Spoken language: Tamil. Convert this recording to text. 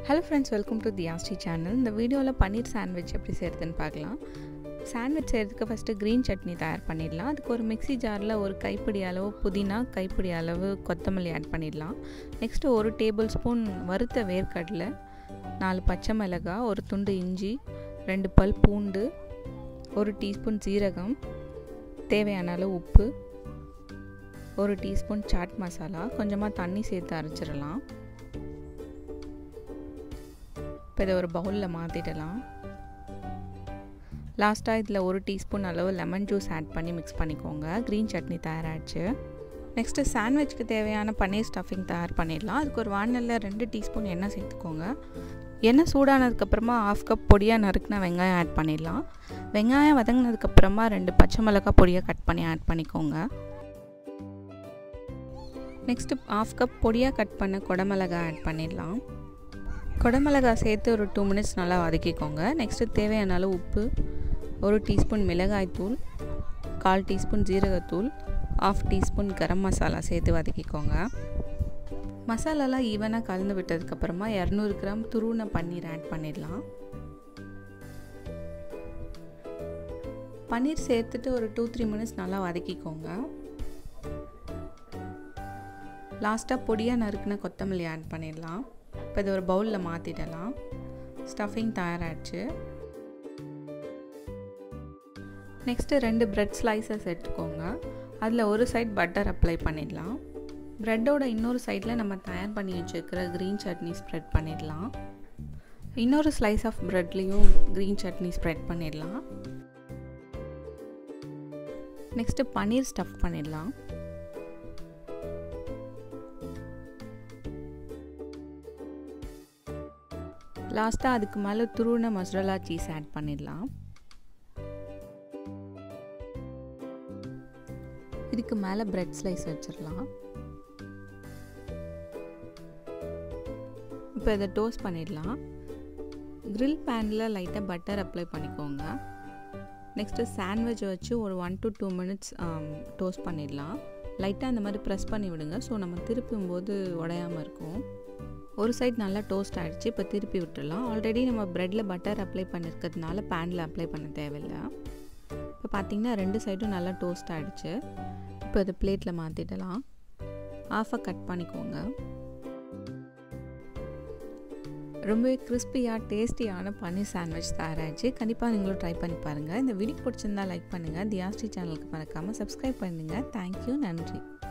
hello friends welcome to the ஆஸ்டி சேனல் இந்த வீடியோவில் பன்னீர் சாண்ட்விச் எப்படி செய்கிறதுன்னு பார்க்கலாம் சாண்ட்விச் செய்கிறதுக்கு ஃபஸ்ட்டு க்ரீன் சட்னி தயார் பண்ணிடலாம் அதுக்கு ஒரு மிக்ஸி ஜாரில் ஒரு கைப்பிடி அளவு புதினா கைப்பிடி அளவு கொத்தமல்லி ஆட் பண்ணிடலாம் நெக்ஸ்ட்டு ஒரு டேபிள் ஸ்பூன் வறுத்த வேர்க்கடலை நாலு பச்சை மிளகாய் ஒரு துண்டு இஞ்சி ரெண்டு பல் பூண்டு ஒரு டீஸ்பூன் சீரகம் தேவையான அளவு உப்பு ஒரு டீஸ்பூன் சாட் மசாலா கொஞ்சமாக தண்ணி சேர்த்து அரைச்சிடலாம் இப்போ இதை ஒரு பவுலில் மாற்றிடலாம் லாஸ்ட்டாக இதில் ஒரு டீஸ்பூன் அளவு லெமன் ஜூஸ் ஆட் பண்ணி மிக்ஸ் பண்ணிக்கோங்க க்ரீன் சட்னி தயாராகிடுச்சு நெக்ஸ்ட்டு சாண்ட்விச்சுக்கு தேவையான பன்னீர் ஸ்டஃபிங் தயார் பண்ணிடலாம் அதுக்கு ஒரு வானலில் ரெண்டு டீஸ்பூன் எண்ணெய் சேர்த்துக்கோங்க எண்ணெய் சூடானதுக்கப்புறமா ஆஃப் கப் பொடியாக நறுக்கின வெங்காயம் ஆட் பண்ணிடலாம் வெங்காயம் வதங்கினதுக்கப்புறமா ரெண்டு பச்சை மிளகாய் பொடியாக கட் பண்ணி ஆட் பண்ணிக்கோங்க நெக்ஸ்ட்டு ஆஃப் கப் பொடியாக கட் பண்ண குடமிளகாய் ஆட் பண்ணிடலாம் குடமிளகாய் சேர்த்து ஒரு டூ மினிட்ஸ் நல்லா வதக்கிக்கோங்க நெக்ஸ்ட்டு தேவையான அளவு உப்பு ஒரு டீஸ்பூன் மிளகாய்த்தூள் கால் டீஸ்பூன் ஜீரகத்தூள் ஆஃப் டீஸ்பூன் கரம் மசாலா சேர்த்து வதக்கிக்கோங்க மசாலாலாம் ஈவனாக கலந்து விட்டதுக்கப்புறமா இரநூறு கிராம் துருவின பன்னீர் ஆட் பண்ணிடலாம் பன்னீர் சேர்த்துட்டு ஒரு டூ த்ரீ மினிட்ஸ் நல்லா வதக்கிக்கோங்க லாஸ்ட்டாக பொடியாக நறுக்கின கொத்தமல்லி ஆட் பண்ணிடலாம் இப்போ இது ஒரு பவுலில் மாற்றிடலாம் ஸ்டஃபிங் தயாராகிடுச்சு நெக்ஸ்ட்டு ரெண்டு ப்ரெட் ஸ்லைசஸ் எடுத்துக்கோங்க அதில் ஒரு சைட் பட்டர் அப்ளை பண்ணிடலாம் ப்ரெட்டோட இன்னொரு சைடில் நம்ம தயார் பண்ணி வச்சுருக்கிற க்ரீன் சட்னி ஸ்ப்ரெட் பண்ணிடலாம் இன்னொரு ஸ்லைஸ் ஆஃப் ப்ரெட்லேயும் க்ரீன் சட்னி ஸ்ப்ரெட் பண்ணிடலாம் நெக்ஸ்ட்டு பன்னீர் ஸ்டஃப் பண்ணிடலாம் லாஸ்ட்டாக அதுக்கு மேலே துருவின மொசரலா சீஸ் ஆட் பண்ணிடலாம் இதுக்கு மேலே ப்ரெட் ஸ்லைஸ் வச்சிடலாம் இப்போ இதை டோஸ்ட் பண்ணிடலாம் க்ரில் பேனில் லைட்டாக பட்டர் அப்ளை பண்ணிக்கோங்க நெக்ஸ்ட்டு சாண்ட்விச் வச்சு ஒரு one to two minutes toast பண்ணிடலாம் லைட்டாக அந்த மாதிரி ப்ரெஸ் பண்ணி விடுங்க ஸோ நம்ம திருப்பும் போது உடையாமல் இருக்கும் ஒரு சைட் நல்லா டோஸ்ட் ஆகிடுச்சு இப்போ திருப்பி விட்டுடலாம் ஆல்ரெடி நம்ம ப்ரெட்டில் பட்டர் அப்ளை பண்ணியிருக்கிறதுனால பேனில் அப்ளை பண்ண தேவையில்லை இப்போ பார்த்திங்கன்னா ரெண்டு சைடும் நல்லா டோஸ்ட் ஆகிடுச்சு இப்போ இது பிளேட்டில் மாற்றிடலாம் ஆஃபாக கட் பண்ணிக்கோங்க ரொம்பவே கிறிஸ்பியாக டேஸ்டியான பன்னீர் சாண்ட்விச் தயாராகிடுச்சு கண்டிப்பாக நீங்களும் ட்ரை பண்ணி பாருங்கள் இந்த வீடியோ பிடிச்சிருந்தா லைக் பண்ணுங்கள் தியாஸ்டி சேனலுக்கு மறக்காமல் சப்ஸ்கிரைப் பண்ணுங்கள் தேங்க்யூ நன்றி